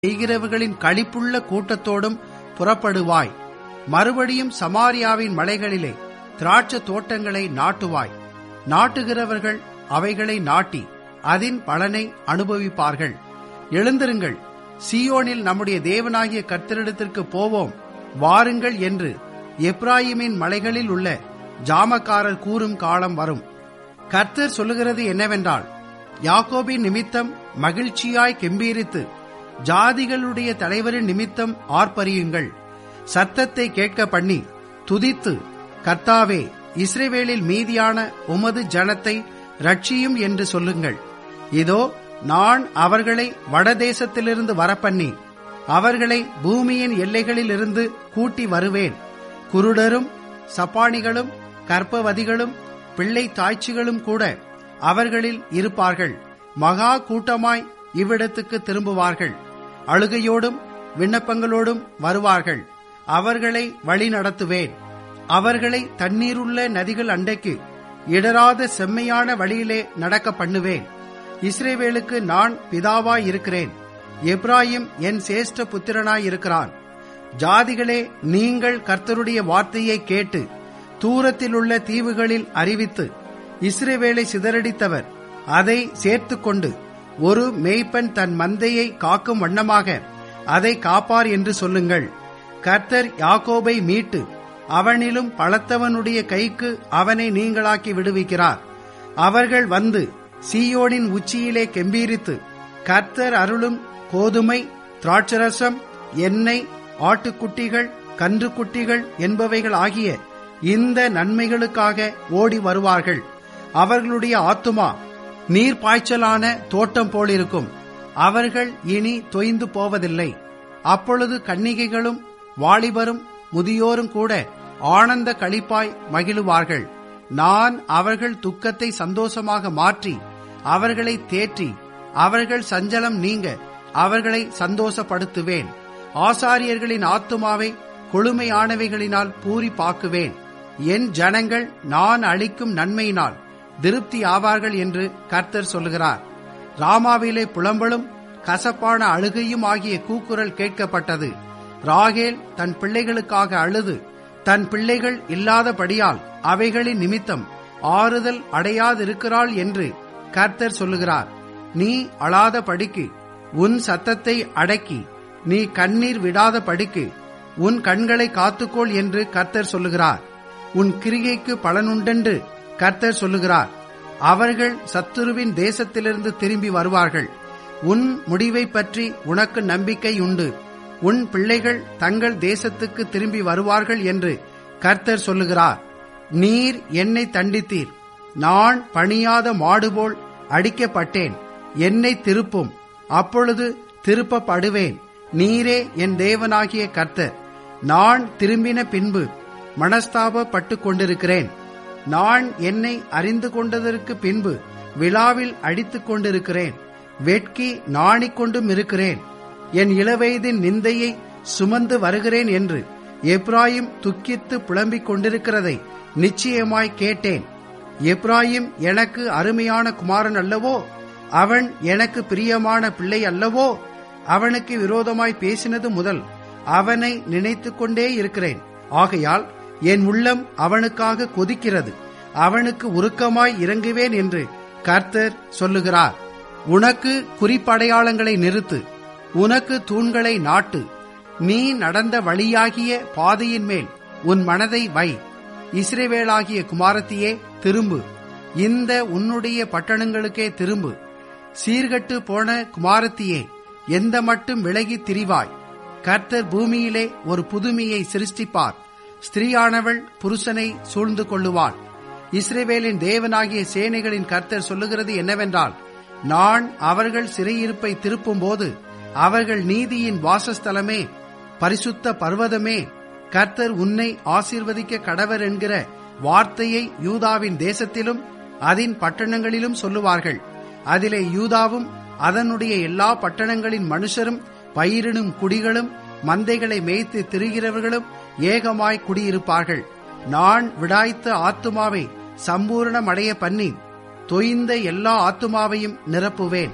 செய்கிறவர்களின் களிப்புள்ள கூட்டத்தோடும் புறப்படுவாய் மறுபடியும் சமாரியாவின் மலைகளிலே திராட்சை தோட்டங்களை நாட்டுவாய் நாட்டுகிறவர்கள் அவைகளை நாட்டி அதன் பலனை அனுபவிப்பார்கள் எழுந்திருங்கள் சீயோனில் நம்முடைய தேவனாகிய கர்த்தரிடத்திற்கு போவோம் வாருங்கள் என்று எப்ராயிமின் மலைகளில் உள்ள ஜாமக்காரர் கூறும் காலம் வரும் கர்த்தர் சொல்லுகிறது என்னவென்றால் யாக்கோபின் நிமித்தம் மகிழ்ச்சியாய் கெம்பீரித்து ஜாதிகளுடைய தலைவரின் நிமித்தம் ஆர்ப்பரியுங்கள் சத்தத்தை கேட்க பண்ணி துதித்து கர்த்தாவே இஸ்ரேவேலில் மீதியான உமது ஜனத்தை ரட்சியும் என்று சொல்லுங்கள் இதோ நான் அவர்களை வடதேசத்திலிருந்து வரப்பண்ணி அவர்களை பூமியின் எல்லைகளிலிருந்து கூட்டி வருவேன் குருடரும் சப்பானிகளும் கற்பவதிகளும் பிள்ளை தாய்ச்சிகளும் கூட அவர்களில் இருப்பார்கள் மகா கூட்டமாய் இவ்விடத்துக்கு திரும்புவார்கள் அழுகையோடும் விண்ணப்பங்களோடும் வருவார்கள் அவர்களை வழி நடத்துவேன் அவர்களை தண்ணீருள்ள நதிகள் அண்டைக்கு இடராத செம்மையான வழியிலே நடக்க பண்ணுவேன் இஸ்ரேவேலுக்கு நான் பிதாவாய் இருக்கிறேன் எப்ராயிம் என் சேஷ்ட புத்திரனாய் இருக்கிறான் ஜாதிகளே நீங்கள் கர்த்தருடைய வார்த்தையை கேட்டு தூரத்தில் உள்ள தீவுகளில் அறிவித்து இஸ்ரேவேலை சிதறடித்தவர் அதை சேர்த்துக்கொண்டு ஒரு மேய்ப்பன் தன் மந்தையை காக்கும் வண்ணமாக அதை காப்பார் என்று சொல்லுங்கள் கர்த்தர் யாக்கோபை மீட்டு அவனிலும் பலத்தவனுடைய கைக்கு அவனை நீங்களாக்கி விடுவிக்கிறார் அவர்கள் வந்து சீயோனின் உச்சியிலே கெம்பீரித்து கர்த்தர் அருளும் கோதுமை திராட்சரசம் எண்ணெய் ஆட்டுக்குட்டிகள் கன்றுக்குட்டிகள் என்பவைகள் ஆகிய இந்த நன்மைகளுக்காக ஓடி வருவார்கள் அவர்களுடைய ஆத்துமா நீர்ப்பாய்ச்சலான தோட்டம் போலிருக்கும் அவர்கள் இனி தொய்ந்து போவதில்லை அப்பொழுது கன்னிகைகளும் வாலிபரும் முதியோரும் கூட ஆனந்த களிப்பாய் மகிழுவார்கள் நான் அவர்கள் துக்கத்தை சந்தோஷமாக மாற்றி அவர்களை தேற்றி அவர்கள் சஞ்சலம் நீங்க அவர்களை சந்தோஷப்படுத்துவேன் ஆசாரியர்களின் ஆத்துமாவை கொழுமையானவைகளினால் பூரிப்பாக்குவேன் என் ஜனங்கள் நான் அளிக்கும் நன்மையினால் திருப்தி ஆவார்கள் என்று கர்த்தர் சொல்லுகிறார் ராமாவிலே புலம்பலும் கசப்பான அழுகையும் ஆகிய கூக்குரல் கேட்கப்பட்டது ராகேல் தன் பிள்ளைகளுக்காக அழுது தன் பிள்ளைகள் இல்லாதபடியால் அவைகளின் நிமித்தம் ஆறுதல் அடையாதிருக்கிறாள் என்று கர்த்தர் சொல்லுகிறார் நீ அழாத படிக்கு உன் சத்தத்தை அடக்கி நீ கண்ணீர் விடாத படிக்கு உன் கண்களை காத்துக்கொள் என்று கர்த்தர் சொல்லுகிறார் உன் கிரிகைக்கு பலனுண்டென்று கர்த்தர் சொல்லுகிறார் அவர்கள் சத்துருவின் தேசத்திலிருந்து திரும்பி வருவார்கள் உன் முடிவை பற்றி உனக்கு நம்பிக்கை உண்டு உன் பிள்ளைகள் தங்கள் தேசத்துக்கு திரும்பி வருவார்கள் என்று கர்த்தர் சொல்லுகிறார் நீர் என்னை தண்டித்தீர் நான் பணியாத மாடுபோல் அடிக்கப்பட்டேன் என்னை திருப்பும் அப்பொழுது திருப்பப்படுவேன் நீரே என் தேவனாகிய கர்த்தர் நான் திரும்பின பின்பு மனஸ்தாபப்பட்டு கொண்டிருக்கிறேன் நான் என்னை அறிந்து கொண்டதற்கு பின்பு விழாவில் அடித்துக் கொண்டிருக்கிறேன் வெட்கி நாணிக்கொண்டும் இருக்கிறேன் என் இளவயதின் நிந்தையை சுமந்து வருகிறேன் என்று எப்ராயிம் துக்கித்து புலம்பிக் கொண்டிருக்கிறதை நிச்சயமாய் கேட்டேன் எப்ராயிம் எனக்கு அருமையான குமாரன் அல்லவோ அவன் எனக்கு பிரியமான பிள்ளை அல்லவோ அவனுக்கு விரோதமாய் பேசினது முதல் அவனை நினைத்துக் கொண்டே இருக்கிறேன் ஆகையால் என் உள்ளம் அவனுக்காக கொதிக்கிறது அவனுக்கு உருக்கமாய் இறங்குவேன் என்று கர்த்தர் சொல்லுகிறார் உனக்கு குறிப்படையாளங்களை நிறுத்து உனக்கு தூண்களை நாட்டு நீ நடந்த வழியாகிய பாதையின் மேல் உன் மனதை வை இஸ்ரேவேலாகிய குமாரத்தியே திரும்பு இந்த உன்னுடைய பட்டணங்களுக்கே திரும்பு சீர்கட்டு போன குமாரத்தியே எந்த மட்டும் விலகி திரிவாய் கர்த்தர் பூமியிலே ஒரு புதுமையை சிருஷ்டிப்பார் ஸ்திரீயானவள் புருஷனை சூழ்ந்து கொள்ளுவாள் இஸ்ரேவேலின் தேவனாகிய சேனைகளின் கர்த்தர் சொல்லுகிறது என்னவென்றால் நான் அவர்கள் சிறையிருப்பை திருப்பும் போது அவர்கள் நீதியின் வாசஸ்தலமே பரிசுத்த பர்வதமே கர்த்தர் உன்னை ஆசீர்வதிக்க கடவர் என்கிற வார்த்தையை யூதாவின் தேசத்திலும் அதன் பட்டணங்களிலும் சொல்லுவார்கள் அதிலே யூதாவும் அதனுடைய எல்லா பட்டணங்களின் மனுஷரும் பயிரிடும் குடிகளும் மந்தைகளை மேய்த்து திரிகிறவர்களும் ஏகமாய் குடியிருப்பார்கள் நான் விடாய்த்த ஆத்துமாவை சம்பூரணமடைய பண்ணி தொய்ந்த எல்லா ஆத்துமாவையும் நிரப்புவேன்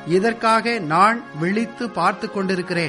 இதற்காக நான் விழித்து பார்த்து கொண்டிருக்கிறேன்